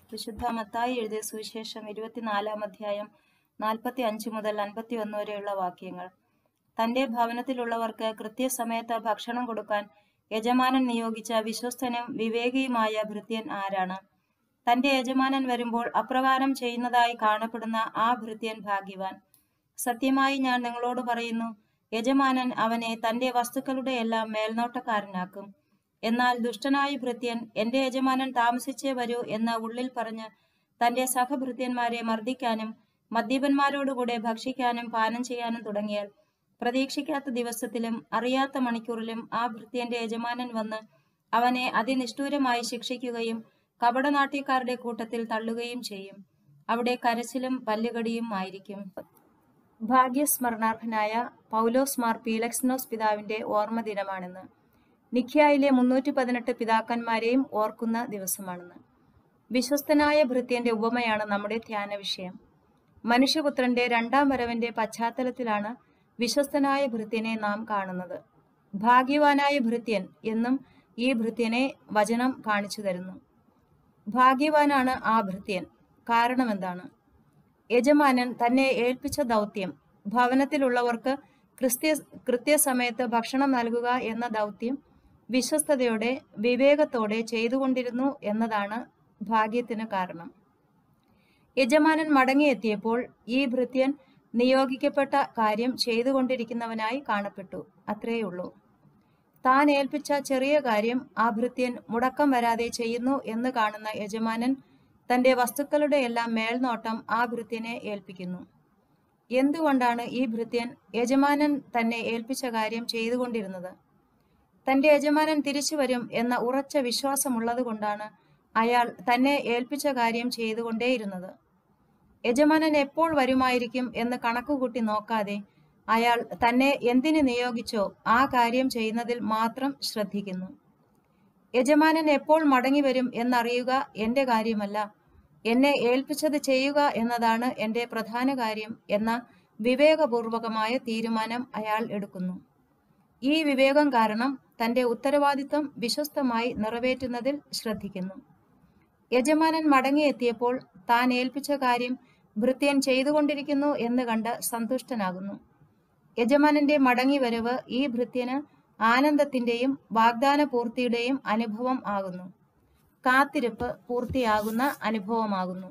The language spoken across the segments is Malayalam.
വിശുദ്ധ മത്തായി എഴുതിയ സുവിശേഷം ഇരുപത്തിനാലാം അധ്യായം നാൽപ്പത്തി അഞ്ച് മുതൽ അൻപത്തി ഒന്ന് വരെയുള്ള വാക്യങ്ങൾ തന്റെ ഭവനത്തിലുള്ളവർക്ക് കൃത്യസമയത്ത് ഭക്ഷണം കൊടുക്കാൻ യജമാനൻ നിയോഗിച്ച വിശ്വസ്തനും വിവേകിയുമായ ഭൃത്യൻ ആരാണ് തന്റെ യജമാനൻ വരുമ്പോൾ അപ്രകാരം ചെയ്യുന്നതായി കാണപ്പെടുന്ന ആ ഭൃത്യൻ ഭാഗ്യവാൻ സത്യമായി ഞാൻ നിങ്ങളോട് പറയുന്നു യജമാനൻ അവനെ തന്റെ വസ്തുക്കളുടെ എല്ലാം മേൽനോട്ടക്കാരനാക്കും എന്നാൽ ദുഷ്ടനായ ഭൃത്യൻ എന്റെ യജമാനൻ താമസിച്ചേ വരൂ എന്ന് ഉള്ളിൽ പറഞ്ഞ് തന്റെ സഹഭൃത്യന്മാരെ മർദ്ദിക്കാനും മദ്യപന്മാരോടുകൂടെ ഭക്ഷിക്കാനും പാനം ചെയ്യാനും തുടങ്ങിയാൽ പ്രതീക്ഷിക്കാത്ത ദിവസത്തിലും അറിയാത്ത മണിക്കൂറിലും ആ ഭൃത്യന്റെ യജമാനൻ വന്ന് അവനെ അതിനിഷ്ഠൂരമായി ശിക്ഷിക്കുകയും കപടനാട്യക്കാരുടെ കൂട്ടത്തിൽ തള്ളുകയും ചെയ്യും അവിടെ കരച്ചിലും പല്ലുകടിയും ആയിരിക്കും ഭാഗ്യസ്മരണാർഹനായ പൗലോസ് മാർ പീലക്സ്നോസ് പിതാവിന്റെ ഓർമ്മ ദിനമാണെന്ന് നിഖ്യായിലെ മുന്നൂറ്റി പതിനെട്ട് പിതാക്കന്മാരെയും ഓർക്കുന്ന ദിവസമാണെന്ന് വിശ്വസ്തനായ ഭൃത്യന്റെ ഉപമയാണ് നമ്മുടെ ധ്യാന വിഷയം മനുഷ്യപുത്രന്റെ രണ്ടാം വരവിന്റെ പശ്ചാത്തലത്തിലാണ് വിശ്വസ്തനായ ഭൃത്യനെ നാം കാണുന്നത് ഭാഗ്യവാനായ ഭൃത്യൻ എന്നും ഈ ഭൃത്യനെ വചനം കാണിച്ചു തരുന്നു ഭാഗ്യവാനാണ് ആ ഭൃത്യൻ കാരണമെന്താണ് യജമാനൻ തന്നെ ഏൽപ്പിച്ച ദൗത്യം ഭവനത്തിലുള്ളവർക്ക് ക്രിസ്ത്യ കൃത്യസമയത്ത് ഭക്ഷണം നൽകുക എന്ന ദൗത്യം വിശ്വസ്തയോടെ വിവേകത്തോടെ ചെയ്തുകൊണ്ടിരുന്നു എന്നതാണ് ഭാഗ്യത്തിന് കാരണം യജമാനൻ മടങ്ങിയെത്തിയപ്പോൾ ഈ ഭൃത്യൻ നിയോഗിക്കപ്പെട്ട കാര്യം ചെയ്തുകൊണ്ടിരിക്കുന്നവനായി കാണപ്പെട്ടു അത്രേയുള്ളൂ താൻ ഏൽപ്പിച്ച ചെറിയ കാര്യം ആ ഭൃത്യൻ മുടക്കം വരാതെ ചെയ്യുന്നു എന്ന് കാണുന്ന യജമാനൻ തന്റെ വസ്തുക്കളുടെ എല്ലാം മേൽനോട്ടം ആ ഭൃത്യനെ ഏൽപ്പിക്കുന്നു എന്തുകൊണ്ടാണ് ഈ ഭൃത്യൻ യജമാനൻ തന്നെ ഏൽപ്പിച്ച കാര്യം ചെയ്തുകൊണ്ടിരുന്നത് തന്റെ യജമാനൻ തിരിച്ചു വരും എന്ന ഉറച്ച വിശ്വാസമുള്ളത് കൊണ്ടാണ് അയാൾ തന്നെ ഏൽപ്പിച്ച കാര്യം ചെയ്തുകൊണ്ടേയിരുന്നത് യജമാനൻ എപ്പോൾ വരുമായിരിക്കും എന്ന് കണക്കുകൂട്ടി നോക്കാതെ അയാൾ തന്നെ എന്തിന് നിയോഗിച്ചോ ആ കാര്യം ചെയ്യുന്നതിൽ മാത്രം ശ്രദ്ധിക്കുന്നു യജമാനൻ എപ്പോൾ മടങ്ങി വരും എന്നറിയുക എന്റെ കാര്യമല്ല എന്നെ ഏൽപ്പിച്ചത് ചെയ്യുക എന്നതാണ് എന്റെ പ്രധാന കാര്യം എന്ന വിവേകപൂർവകമായ തീരുമാനം അയാൾ എടുക്കുന്നു ഈ വിവേകം കാരണം തന്റെ ഉത്തരവാദിത്വം വിശ്വസ്തമായി നിറവേറ്റുന്നതിൽ ശ്രദ്ധിക്കുന്നു യജമാനൻ മടങ്ങിയെത്തിയപ്പോൾ താൻ ഏൽപ്പിച്ച കാര്യം ഭൃത്യൻ ചെയ്തുകൊണ്ടിരിക്കുന്നു എന്ന് കണ്ട് സന്തുഷ്ടനാകുന്നു യജമാനന്റെ മടങ്ങിവരവ് ഈ ഭൃത്യന് ആനന്ദത്തിന്റെയും വാഗ്ദാന പൂർത്തിയുടെയും അനുഭവം ആകുന്നു കാത്തിരിപ്പ് പൂർത്തിയാകുന്ന അനുഭവമാകുന്നു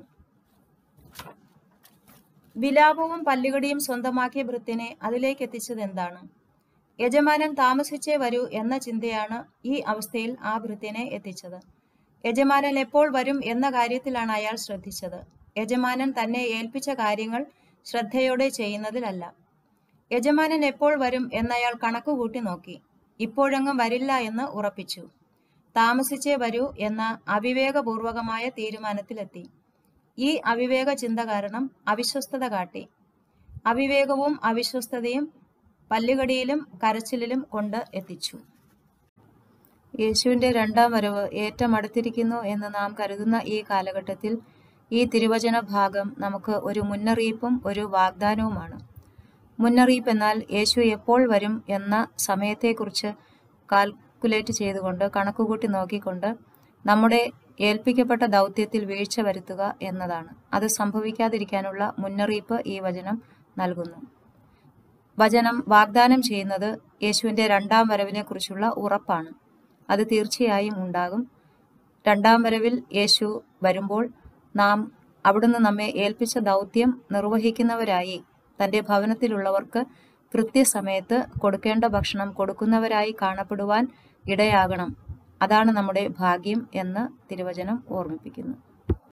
വിലാപവും പല്ലുകടിയും സ്വന്തമാക്കിയ ഭൃത്യനെ അതിലേക്ക് എത്തിച്ചത് എന്താണ് യജമാനൻ താമസിച്ചേ വരൂ എന്ന ചിന്തയാണ് ഈ അവസ്ഥയിൽ ആ ഭൃത്യനെ എത്തിച്ചത് യജമാനൻ എപ്പോൾ വരും എന്ന കാര്യത്തിലാണ് അയാൾ ശ്രദ്ധിച്ചത് യജമാനൻ തന്നെ ഏൽപ്പിച്ച കാര്യങ്ങൾ ശ്രദ്ധയോടെ ചെയ്യുന്നതിലല്ല യജമാനൻ എപ്പോൾ വരും എന്നയാൾ കണക്കുകൂട്ടി നോക്കി ഇപ്പോഴെങ്ങും വരില്ല എന്ന് ഉറപ്പിച്ചു താമസിച്ചേ വരൂ എന്ന അവിവേകപൂർവകമായ തീരുമാനത്തിലെത്തി ഈ അവിവേക ചിന്ത കാരണം അവിശ്വസ്തത കാട്ടി അവിവേകവും അവിശ്വസ്തതയും പല്ലുകടിയിലും കരച്ചിലിലും കൊണ്ട് എത്തിച്ചു യേശുവിന്റെ രണ്ടാം വരവ് ഏറ്റവും അടുത്തിരിക്കുന്നു എന്ന് നാം കരുതുന്ന ഈ കാലഘട്ടത്തിൽ ഈ തിരുവചന ഭാഗം നമുക്ക് ഒരു മുന്നറിയിപ്പും ഒരു വാഗ്ദാനവുമാണ് മുന്നറിയിപ്പ് എന്നാൽ യേശു എപ്പോൾ വരും എന്ന സമയത്തെക്കുറിച്ച് കാൽക്കുലേറ്റ് ചെയ്തുകൊണ്ട് കണക്കുകൂട്ടി നോക്കിക്കൊണ്ട് നമ്മുടെ ഏൽപ്പിക്കപ്പെട്ട ദൗത്യത്തിൽ വീഴ്ച വരുത്തുക എന്നതാണ് അത് സംഭവിക്കാതിരിക്കാനുള്ള മുന്നറിയിപ്പ് ഈ വചനം നൽകുന്നു വചനം വാഗ്ദാനം ചെയ്യുന്നത് യേശുവിൻ്റെ രണ്ടാം വരവിനെ കുറിച്ചുള്ള ഉറപ്പാണ് അത് തീർച്ചയായും ഉണ്ടാകും രണ്ടാം വരവിൽ യേശു വരുമ്പോൾ നാം അവിടുന്ന് നമ്മെ ഏൽപ്പിച്ച ദൗത്യം നിർവഹിക്കുന്നവരായി തൻ്റെ ഭവനത്തിലുള്ളവർക്ക് കൃത്യസമയത്ത് കൊടുക്കേണ്ട ഭക്ഷണം കൊടുക്കുന്നവരായി കാണപ്പെടുവാൻ ഇടയാകണം അതാണ് നമ്മുടെ ഭാഗ്യം എന്ന് തിരുവചനം ഓർമ്മിപ്പിക്കുന്നു